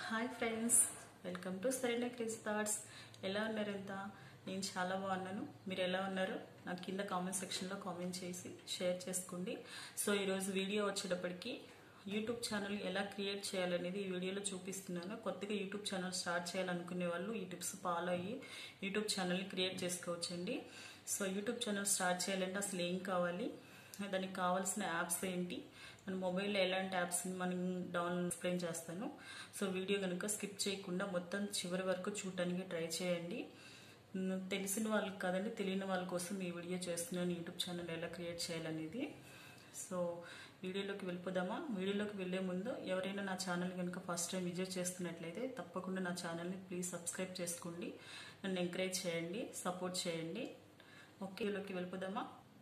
hi friends welcome to సరైన క్రిస్ thoughts ఎలా ఉన్నారు ఎంత నేను చాలా బాగున్నాను మీరు ఎలా ఉన్నారు నాకు కింద కామెంట్ సెక్షన్లో కామెంట్ చేసి షేర్ చేసుకోండి సో ఈరోజు వీడియో వచ్చేటప్పటికి యూట్యూబ్ ఛానల్ ఎలా క్రియేట్ చేయాలనేది ఈ వీడియోలో చూపిస్తున్నాను కొత్తగా యూట్యూబ్ ఛానల్ స్టార్ట్ చేయాలనుకునే వాళ్ళు ఈ టిప్స్ ఫాలో అయ్యి యూట్యూబ్ ఛానల్ని క్రియేట్ చేసుకోవచ్చండి సో యూట్యూబ్ ఛానల్ స్టార్ట్ చేయాలంటే అసలు ఏం కావాలి దానికి కావాల్సిన యాప్స్ ఏంటి మన మొబైల్లో ఎలాంటి యాప్స్ని మనం డౌన్ ఎక్స్ప్లెయిన్ చేస్తాను సో వీడియో కనుక స్కిప్ చేయకుండా మొత్తం చివరి వరకు చూడటానికి ట్రై చేయండి ఉమ్, తెలిసిన వాళ్ళకి కాదండి తెలియని వాళ్ళ కోసం ఈ వీడియో చేస్తున్నాను యూట్యూబ్ ఛానల్ ఎలా క్రియేట్ చేయాలనేది సో వీడియోలోకి వెళ్ళిపోదామా వీడియోలోకి వెళ్ళే ముందు ఎవరైనా నా ఛానల్ కనుక ఫస్ట్ టైం విజిట్ చేస్తున్నట్లయితే తప్పకుండా నా ఛానల్ని ప్లీజ్ సబ్స్క్రైబ్ చేసుకోండి నన్ను ఎంకరేజ్ చేయండి సపోర్ట్ చేయండి ఓకే వీడియోలోకి వెళ్ళిపోదామా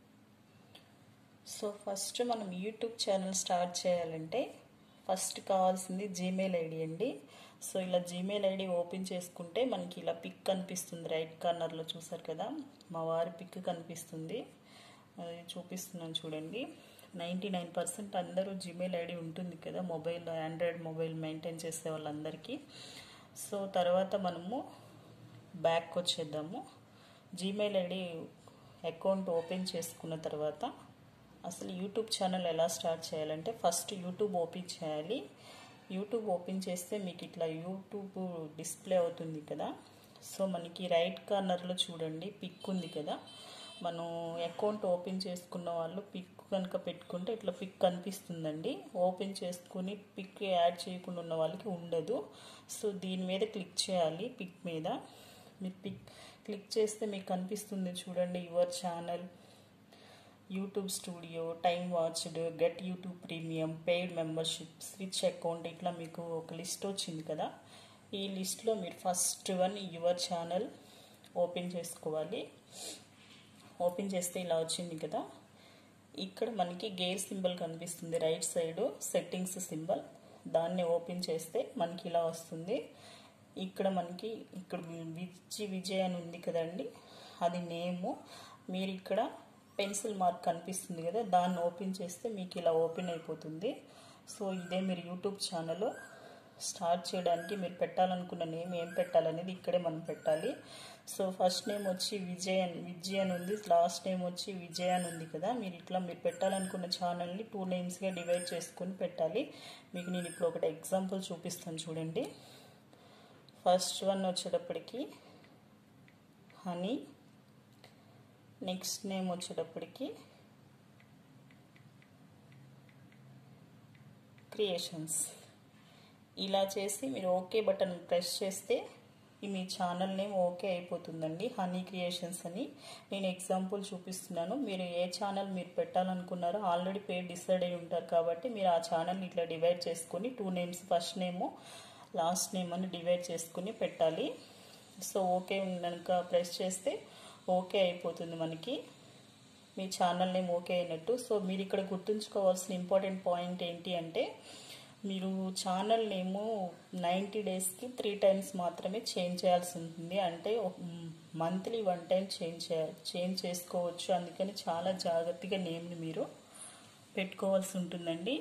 సో ఫస్ట్ మనం యూట్యూబ్ ఛానల్ స్టార్ట్ చేయాలంటే ఫస్ట్ కావాల్సింది జీమెయిల్ ఐడి అండి సో ఇలా జీమెయిల్ ఐడి ఓపెన్ చేసుకుంటే మనకి ఇలా పిక్ కనిపిస్తుంది రైట్ కార్నర్లో చూసారు కదా మా వారి పిక్ కనిపిస్తుంది అది చూపిస్తున్నాను చూడండి నైంటీ నైన్ పర్సెంట్ అందరూ జీమెయిల్ ఐడి ఉంటుంది కదా మొబైల్ ఆండ్రాయిడ్ మొబైల్ మెయింటైన్ చేసే వాళ్ళందరికీ సో తర్వాత మనము బ్యాక్ వచ్చేద్దాము జీమెయిల్ ఐడి అకౌంట్ ఓపెన్ చేసుకున్న తర్వాత అసలు యూట్యూబ్ ఛానల్ ఎలా స్టార్ట్ చేయాలంటే ఫస్ట్ యూట్యూబ్ ఓపెన్ చేయాలి యూట్యూబ్ ఓపెన్ చేస్తే మీకు ఇట్లా యూట్యూబ్ డిస్ప్లే అవుతుంది కదా సో మనకి రైట్ కార్నర్లో చూడండి పిక్ ఉంది కదా మనం అకౌంట్ ఓపెన్ చేసుకున్న వాళ్ళు పిక్ కనుక పెట్టుకుంటే ఇట్లా పిక్ కనిపిస్తుందండి ఓపెన్ చేసుకుని పిక్ యాడ్ చేయకుండా ఉన్న వాళ్ళకి ఉండదు సో దీని మీద క్లిక్ చేయాలి పిక్ మీద మీరు పిక్ క్లిక్ చేస్తే మీకు కనిపిస్తుంది చూడండి your channel YouTube studio time watched get YouTube premium paid membership switch account ఇట్లా మీకు ఒక లిస్ట్ వచ్చింది కదా ఈ లిస్ట్లో మీరు first one your channel open చేసుకోవాలి ఓపెన్ చేస్తే ఇలా వచ్చింది కదా ఇక్కడ మనకి గేర్ సింబల్ కనిపిస్తుంది రైట్ సైడ్ సెట్టింగ్స్ సింబల్ దాన్ని ఓపెన్ చేస్తే మనకి ఇలా వస్తుంది ఇక్కడ మనకి ఇక్కడ విజయ్ విజయ్ అని ఉంది కదండి అది నేము మీరు ఇక్కడ పెన్సిల్ మార్క్ కనిపిస్తుంది కదా దాన్ని ఓపెన్ చేస్తే మీకు ఇలా ఓపెన్ అయిపోతుంది సో ఇదే మీరు యూట్యూబ్ ఛానల్ స్టార్ట్ చేయడానికి మీరు పెట్టాలనుకున్న నేమ్ ఏం పెట్టాలనేది ఇక్కడే మనం పెట్టాలి సో ఫస్ట్ నేమ్ వచ్చి విజయ్ అని విజయ్ అని ఉంది లాస్ట్ నేమ్ వచ్చి విజయ్ అని ఉంది కదా మీరు ఇట్లా మీరు పెట్టాలనుకున్న ఛానల్ని టూ నేమ్స్గా డివైడ్ చేసుకొని పెట్టాలి మీకు నేను ఇప్పుడు ఒకటి ఎగ్జాంపుల్ చూపిస్తాను చూడండి ఫస్ట్ వన్ వచ్చేటప్పటికి హనీ నెక్స్ట్ నేమ్ వచ్చేటప్పటికి క్రియేషన్స్ ఇలా చేసి మీరు ఓకే బటన్ ప్రెస్ చేస్తే ఈ మీ ఛానల్ నేమ్ ఓకే అయిపోతుందండి హనీ క్రియేషన్స్ అని నేను ఎగ్జాంపుల్ చూపిస్తున్నాను మీరు ఏ ఛానల్ మీరు పెట్టాలనుకున్నారో ఆల్రెడీ పేరు డిసైడ్ అయి ఉంటారు కాబట్టి మీరు ఆ ఛానల్ ఇట్లా డివైడ్ చేసుకొని two names first name last name అని డివైడ్ చేసుకుని పెట్టాలి సో ఓకే కనుక ప్రెస్ చేస్తే ఓకే అయిపోతుంది మనకి మీ ఛానల్ నేమ్ ఓకే అయినట్టు సో మీరు ఇక్కడ గుర్తుంచుకోవాల్సిన ఇంపార్టెంట్ పాయింట్ ఏంటి అంటే మీరు ఛానల్ నేము నైంటీ డేస్కి త్రీ టైమ్స్ మాత్రమే చేంజ్ చేయాల్సి ఉంటుంది అంటే మంత్లీ వన్ టైం చేంజ్ చేయాలి చేంజ్ చేసుకోవచ్చు అందుకని చాలా జాగ్రత్తగా నేమ్ని మీరు పెట్టుకోవాల్సి ఉంటుందండి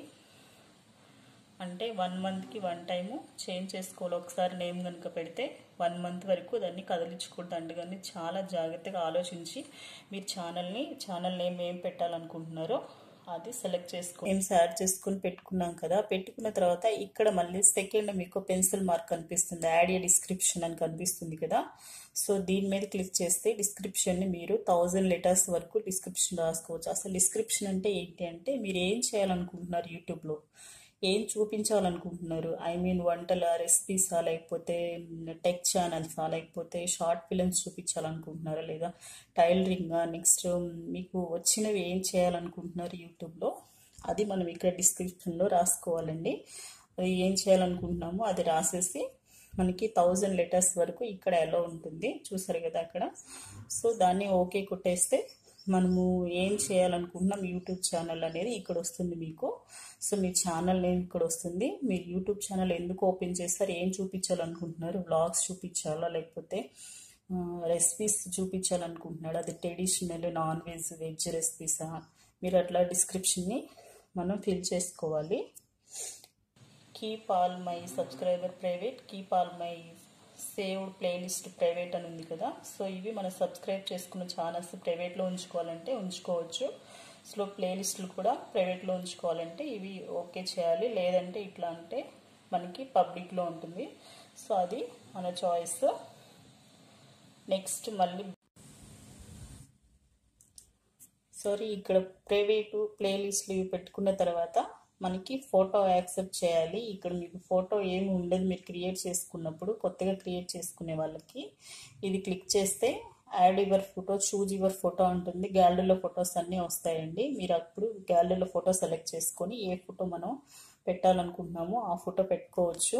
అంటే వన్ మంత్కి వన్ టైము చేంజ్ చేసుకోవాలి ఒకసారి నేమ్ కనుక పెడితే వన్ మంత్ వరకు దాన్ని కదిలించకూడదు కానీ చాలా జాగ్రత్తగా ఆలోచించి మీరు ఛానల్ని ఛానల్ నేమ్ ఏం పెట్టాలనుకుంటున్నారో అది సెలెక్ట్ చేసుకో నేమ్స్ యాడ్ చేసుకుని పెట్టుకున్నాం కదా పెట్టుకున్న తర్వాత ఇక్కడ మళ్ళీ సెకండ్ మీకు పెన్సిల్ మార్క్ కనిపిస్తుంది యాడ్ ఏ డిస్క్రిప్షన్ అని కనిపిస్తుంది కదా సో దీని మీద క్లిక్ చేస్తే డిస్క్రిప్షన్ని మీరు థౌజండ్ లెటర్స్ వరకు డిస్క్రిప్షన్ రాసుకోవచ్చు అసలు డిస్క్రిప్షన్ అంటే ఏంటి అంటే మీరు ఏం చేయాలనుకుంటున్నారు యూట్యూబ్లో ఏం చూపించాలనుకుంటున్నారు ఐ మీన్ వంటల రెసిపీసా లేకపోతే టెక్ ఛానల్సా లేకపోతే షార్ట్ ఫిలిమ్స్ చూపించాలనుకుంటున్నారా లేదా టైలరింగా నెక్స్ట్ మీకు వచ్చినవి ఏం చేయాలనుకుంటున్నారు యూట్యూబ్లో అది మనం ఇక్కడ డిస్క్రిప్షన్లో రాసుకోవాలండి అది ఏం చేయాలనుకుంటున్నామో అది రాసేసి మనకి థౌజండ్ లెటర్స్ వరకు ఇక్కడ ఎలా ఉంటుంది చూసారు కదా అక్కడ సో దాన్ని ఓకే కొట్టేస్తే మనము ఏం చేయాలనుకుంటున్నాం యూట్యూబ్ ఛానల్ అనేది ఇక్కడ వస్తుంది మీకు సో మీ ఛానల్ నేమ్ ఇక్కడ వస్తుంది మీరు యూట్యూబ్ ఛానల్ ఎందుకు ఓపెన్ చేస్తారు ఏం చూపించాలనుకుంటున్నారు వ్లాగ్స్ చూపించాలా లేకపోతే రెసిపీస్ చూపించాలనుకుంటున్నాడు అది ట్రెడిషనల్ నాన్ వెజ్ వెజ్ రెసిపీసా మీరు అట్లా డిస్క్రిప్షన్ని మనం ఫిల్ చేసుకోవాలి keep all my subscriber private keep all my saved playlist private అని ఉంది కదా సో ఇవి మనం సబ్స్క్రైబ్ చేసుకున్న ఛానల్స్ ప్రైవేట్లో ఉంచుకోవాలంటే ఉంచుకోవచ్చు సో ప్లేలిస్టులు కూడా ప్రైవేట్లో ఉంచుకోవాలంటే ఇవి ఓకే చేయాలి లేదంటే ఇట్లా అంటే మనకి పబ్లిక్లో ఉంటుంది సో అది మన చాయిస్ నెక్స్ట్ మళ్ళీ సారీ ఇక్కడ ప్రైవేటు ప్లేలిస్ట్లు ఇవి పెట్టుకున్న తర్వాత మనకి ఫోటో యాక్సెప్ట్ చేయాలి ఇక్కడ మీకు ఫోటో ఏమి ఉండదు మీరు క్రియేట్ చేసుకున్నప్పుడు కొత్తగా క్రియేట్ చేసుకునే వాళ్ళకి ఇది క్లిక్ చేస్తే add your photo choose your photo ఉంటుంది గ్యాలరీలో ఫొటోస్ అన్నీ వస్తాయండి మీరు అప్పుడు గ్యాలరీలో ఫోటో సెలెక్ట్ చేసుకొని ఏ ఫోటో మనం పెట్టాలనుకుంటున్నామో ఆ ఫోటో పెట్టుకోవచ్చు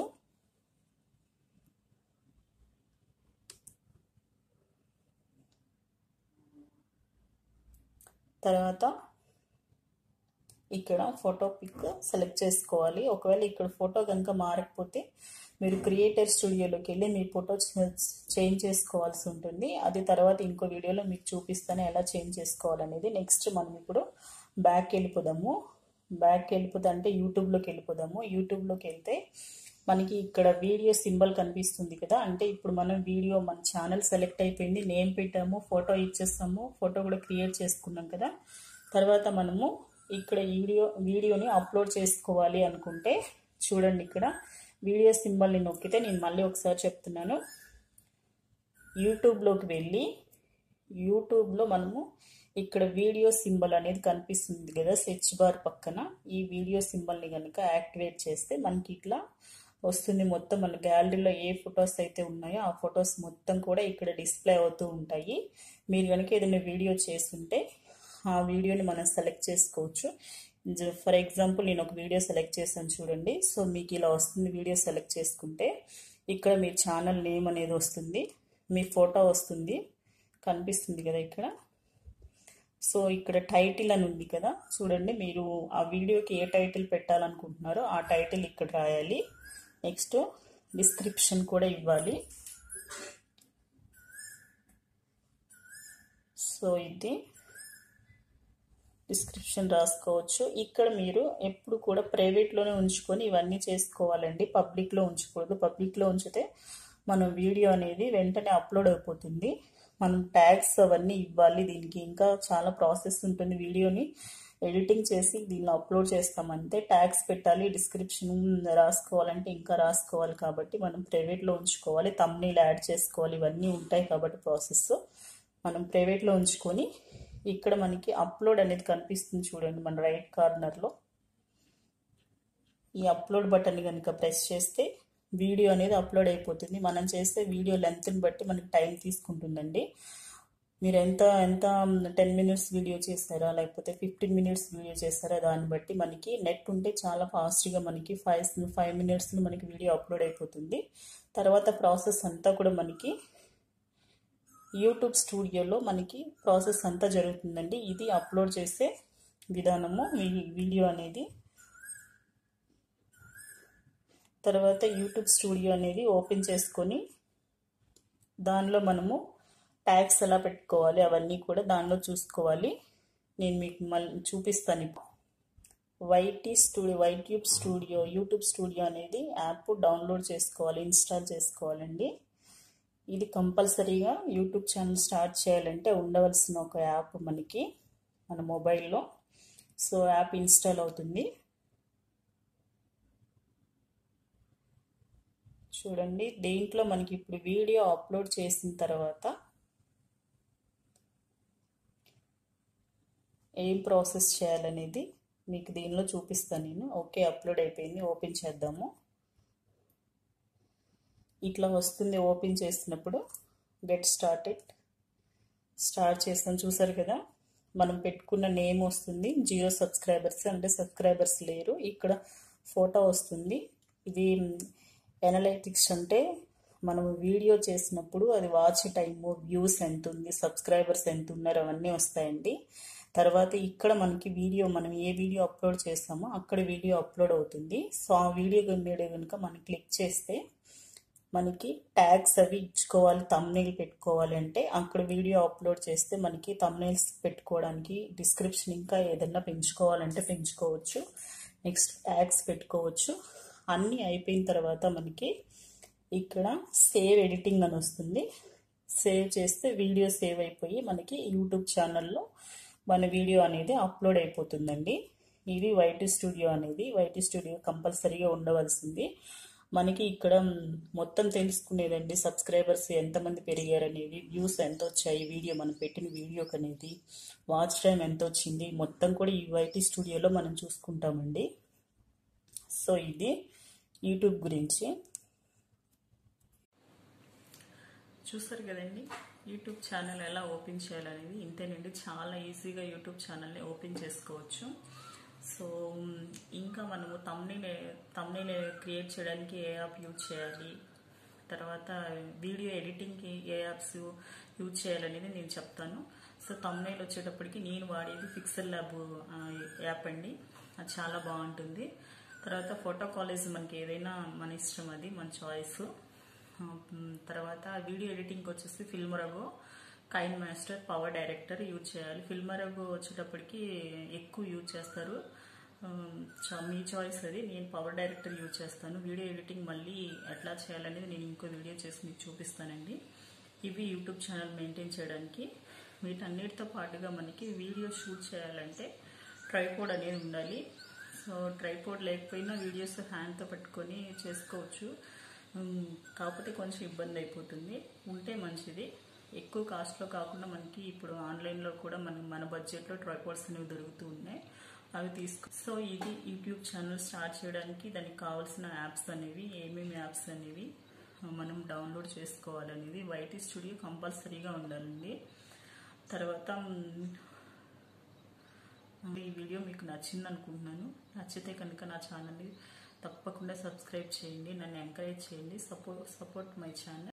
తర్వాత ఇక్కడ ఫోటో పిక్ సెలెక్ట్ చేసుకోవాలి ఒకవేళ ఇక్కడ ఫోటో కనుక మారకపోతే మీరు క్రియేటర్ స్టూడియోలోకి వెళ్ళి మీ ఫోటో చేంజ్ చేసుకోవాల్సి ఉంటుంది అది తర్వాత ఇంకో వీడియోలో మీకు చూపిస్తాను ఎలా చేంజ్ చేసుకోవాలనేది నెక్స్ట్ మనం ఇప్పుడు బ్యాక్ వెళ్ళిపోదాము బ్యాక్ వెళ్ళిపోతే అంటే యూట్యూబ్లోకి వెళ్ళిపోదాము యూట్యూబ్లోకి వెళ్తే మనకి ఇక్కడ వీడియో సింబల్ కనిపిస్తుంది కదా అంటే ఇప్పుడు మనం వీడియో మన ఛానల్ సెలెక్ట్ అయిపోయింది నేమ్ పెట్టాము ఫోటో ఇచ్చేస్తాము ఫోటో కూడా క్రియేట్ చేసుకున్నాం కదా తర్వాత మనము ఇక్కడ వీడియో వీడియోని అప్లోడ్ చేసుకోవాలి అనుకుంటే చూడండి ఇక్కడ వీడియో సింబల్ని నొక్కితే నేను మళ్ళీ ఒకసారి చెప్తున్నాను యూట్యూబ్లోకి వెళ్ళి యూట్యూబ్లో మనము ఇక్కడ వీడియో సింబల్ అనేది కనిపిస్తుంది కదా సెర్చ్ బార్ పక్కన ఈ వీడియో సింబల్ని కనుక యాక్టివేట్ చేస్తే మనకి ఇట్లా వస్తుంది మొత్తం మన గ్యాలరీలో ఏ ఫొటోస్ అయితే ఉన్నాయో ఆ ఫొటోస్ మొత్తం కూడా ఇక్కడ డిస్ప్లే అవుతూ ఉంటాయి మీరు కనుక ఏదైనా వీడియో చేస్తుంటే ఆ వీడియోని మనం సెలెక్ట్ చేసుకోవచ్చు ఫర్ ఎగ్జాంపుల్ నేను ఒక వీడియో సెలెక్ట్ చేశాను చూడండి సో మీకు ఇలా వస్తుంది వీడియో సెలెక్ట్ చేసుకుంటే ఇక్కడ మీ ఛానల్ నేమ్ అనేది వస్తుంది మీ ఫోటో వస్తుంది కనిపిస్తుంది కదా ఇక్కడ సో ఇక్కడ టైటిల్ అని ఉంది కదా చూడండి మీరు ఆ వీడియోకి ఏ టైటిల్ పెట్టాలనుకుంటున్నారో ఆ టైటిల్ ఇక్కడ రాయాలి నెక్స్ట్ డిస్క్రిప్షన్ కూడా ఇవ్వాలి సో ఇది డిస్క్రిప్షన్ రాసుకోవచ్చు ఇక్కడ మీరు ఎప్పుడు కూడా ప్రైవేట్లోనే ఉంచుకొని ఇవన్నీ చేసుకోవాలండి పబ్లిక్లో ఉంచకూడదు పబ్లిక్లో ఉంచితే మనం వీడియో అనేది వెంటనే అప్లోడ్ అయిపోతుంది మనం ట్యాగ్స్ అవన్నీ ఇవ్వాలి దీనికి ఇంకా చాలా ప్రాసెస్ ఉంటుంది వీడియోని ఎడిటింగ్ చేసి దీనిలో అప్లోడ్ చేస్తామంటే ట్యాగ్స్ పెట్టాలి డిస్క్రిప్షన్ రాసుకోవాలంటే ఇంకా రాసుకోవాలి కాబట్టి మనం ప్రైవేట్లో ఉంచుకోవాలి తమ్నీళ్ళు యాడ్ చేసుకోవాలి ఇవన్నీ ఉంటాయి కాబట్టి ప్రాసెస్ మనం ప్రైవేట్లో ఉంచుకొని ఇక్కడ మనకి అప్లోడ్ అనేది కనిపిస్తుంది చూడండి మన రైట్ కార్నర్లో ఈ అప్లోడ్ బటన్ కనుక ప్రెస్ చేస్తే వీడియో అనేది అప్లోడ్ అయిపోతుంది మనం చేస్తే వీడియో లెంత్ని బట్టి మనకి టైం తీసుకుంటుందండి మీరు ఎంత ఎంత టెన్ మినిట్స్ వీడియో చేస్తారా లేకపోతే ఫిఫ్టీన్ మినిట్స్ వీడియో చేస్తారా దాన్ని బట్టి మనకి నెట్ ఉంటే చాలా ఫాస్ట్గా మనకి ఫైవ్ ఫైవ్ మినిట్స్లో మనకి వీడియో అప్లోడ్ అయిపోతుంది తర్వాత ప్రాసెస్ అంతా కూడా మనకి యూట్యూబ్ స్టూడియోలో మనకి ప్రాసెస్ అంతా జరుగుతుందండి ఇది అప్లోడ్ చేసే విధానము వీడియో అనేది తర్వాత యూట్యూబ్ స్టూడియో అనేది ఓపెన్ చేసుకొని దానిలో మనము ట్యాగ్స్ ఎలా పెట్టుకోవాలి అవన్నీ కూడా దానిలో చూసుకోవాలి నేను మీకు మళ్ళీ చూపిస్తాను ఇప్పుడు YT studio YouTube studio YouTube studio అనేది యాప్ డౌన్లోడ్ చేసుకోవాలి ఇన్స్టాల్ చేసుకోవాలండి ఇది కంపల్సరీగా యూట్యూబ్ ఛానల్ స్టార్ట్ చేయాలంటే ఉండవలసిన ఒక యాప్ మనకి మన మొబైల్లో సో యాప్ ఇన్స్టాల్ అవుతుంది చూడండి దీంట్లో మనకి ఇప్పుడు వీడియో అప్లోడ్ చేసిన తర్వాత ఏం ప్రాసెస్ చేయాలనేది మీకు దీనిలో చూపిస్తాను నేను ఓకే అప్లోడ్ అయిపోయింది ఓపెన్ చేద్దాము ఇట్లా వస్తుంది ఓపెన్ చేసినప్పుడు గెట్ స్టార్టెడ్ స్టార్ట్ చేస్తాం చూసారు కదా మనం పెట్టుకున్న నేమ్ వస్తుంది జీరో సబ్స్క్రైబర్స్ అంటే సబ్స్క్రైబర్స్ లేరు ఇక్కడ ఫోటో వస్తుంది ఇది ఎనలైటిక్స్ అంటే మనం వీడియో చేసినప్పుడు అది వాచ్ టైము వ్యూస్ ఎంత ఉంది సబ్స్క్రైబర్స్ ఎంత ఉన్నారు అవన్నీ వస్తాయండి తర్వాత ఇక్కడ మనకి వీడియో మనం ఏ వీడియో అప్లోడ్ చేస్తామో అక్కడ వీడియో అప్లోడ్ అవుతుంది సో ఆ వీడియో వీడియో కనుక మనం క్లిక్ చేస్తే మనకి ట్యాగ్స్ అవి ఇచ్చుకోవాలి తమ్నైల్ పెట్టుకోవాలి అంటే అక్కడ వీడియో అప్లోడ్ చేస్తే మనకి తమ్నైల్స్ పెట్టుకోవడానికి డిస్క్రిప్షన్ ఇంకా ఏదన్నా పెంచుకోవాలంటే పెంచుకోవచ్చు నెక్స్ట్ ట్యాగ్స్ పెట్టుకోవచ్చు అన్నీ అయిపోయిన తర్వాత మనకి ఇక్కడ సేవ్ ఎడిటింగ్ అని వస్తుంది సేవ్ చేస్తే వీడియో సేవ్ అయిపోయి మనకి యూట్యూబ్ ఛానల్లో మన వీడియో అనేది అప్లోడ్ అయిపోతుందండి ఇది వైటీ స్టూడియో అనేది వైటీ స్టూడియో కంపల్సరీగా ఉండవలసింది మనకి ఇక్కడ మొత్తం తెలుసుకునేదండి సబ్స్క్రైబర్స్ ఎంతమంది పెరిగారనేది వ్యూస్ ఎంత వచ్చాయి వీడియో మనం పెట్టిన వీడియోకి అనేది వాచ్ టైం ఎంత వచ్చింది మొత్తం కూడా ఈ వైటీ స్టూడియోలో మనం చూసుకుంటామండి సో ఇది యూట్యూబ్ గురించి చూసారు కదండి యూట్యూబ్ ఛానల్ ఎలా ఓపెన్ చేయాలనేది ఇంతేనండి చాలా ఈజీగా యూట్యూబ్ ఛానల్ని ఓపెన్ చేసుకోవచ్చు సో ఇంకా మనము తమ్నీల్ తమ్నీల్ క్రియేట్ చేయడానికి ఏ యాప్ యూజ్ చేయాలి తర్వాత వీడియో ఎడిటింగ్కి ఏ యాప్స్ యూజ్ చేయాలనేది నేను చెప్తాను సో తమ్నైల్ వచ్చేటప్పటికి నేను వాడేది పిక్సెల్ ల్యాబ్ యాప్ అండి అది చాలా బాగుంటుంది తర్వాత ఫోటో కాలేజ్ మనకి ఏదైనా మన ఇష్టం అది మన చాయిస్ తర్వాత వీడియో ఎడిటింగ్కి వచ్చేసి FilmoraGo KineMaster PowerDirector use చేయాలి ఫిల్మరగో వచ్చేటప్పటికి ఎక్కువ యూజ్ చేస్తారు మీ చాయిస్ అది నేను పవర్ డైరెక్టర్ యూజ్ చేస్తాను వీడియో ఎడిటింగ్ మళ్ళీ ఎట్లా చేయాలనేది నేను ఇంకో వీడియో చేసి మీకు చూపిస్తానండి ఇవి యూట్యూబ్ ఛానల్ మెయింటైన్ చేయడానికి వీటన్నిటితో పాటుగా మనకి వీడియో షూట్ చేయాలంటే ట్రైపోర్డ్ అనేది ఉండాలి సో ట్రైపోర్డ్ లేకపోయినా వీడియోస్ హ్యాండ్తో పట్టుకొని చేసుకోవచ్చు కాకపోతే కొంచెం ఇబ్బంది అయిపోతుంది ఉంటే మంచిది ఎక్కువ కాస్ట్లో కాకుండా మనకి ఇప్పుడు ఆన్లైన్లో కూడా మన మన బడ్జెట్లో ట్రైపోర్డ్స్ అనేవి దొరుకుతూ ఉన్నాయి అవి తీసుకో సో ఇది యూట్యూబ్ ఛానల్ స్టార్ట్ చేయడానికి దానికి కావాల్సిన యాప్స్ అనేవి ఏమేమి యాప్స్ అనేవి మనం డౌన్లోడ్ చేసుకోవాలనేది వైటీ స్టూడియో కంపల్సరీగా ఉండాలండి తర్వాత ఈ వీడియో మీకు నచ్చింది అనుకుంటున్నాను నచ్చితే కనుక నా ఛానల్ని తప్పకుండా సబ్స్క్రైబ్ చేయండి నన్ను ఎంకరేజ్ చేయండి సపోర్ట్ సపోర్ట్ మై ఛానల్